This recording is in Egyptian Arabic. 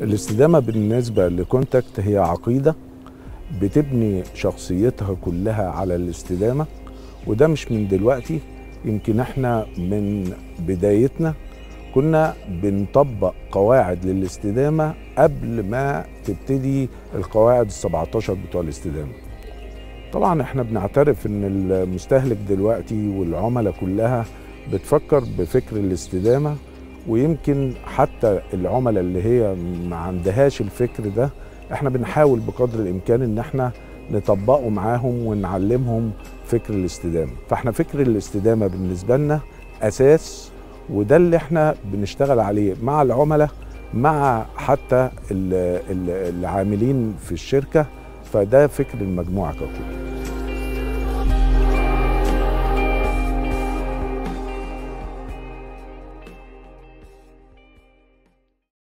الاستدامة بالنسبة لكونتاكت هي عقيدة بتبني شخصيتها كلها على الاستدامة وده مش من دلوقتي يمكن احنا من بدايتنا كنا بنطبق قواعد للاستدامة قبل ما تبتدي القواعد ال 17 بتوع الاستدامة طبعا احنا بنعترف ان المستهلك دلوقتي والعملاء كلها بتفكر بفكر الاستدامة ويمكن حتى العملاء اللي هي ما عندهاش الفكر ده احنا بنحاول بقدر الامكان ان احنا نطبقه معاهم ونعلمهم فكر الاستدامه فاحنا فكر الاستدامه بالنسبه لنا اساس وده اللي احنا بنشتغل عليه مع العملاء مع حتى ال- ال- العاملين في الشركه فده فكر المجموعه ككل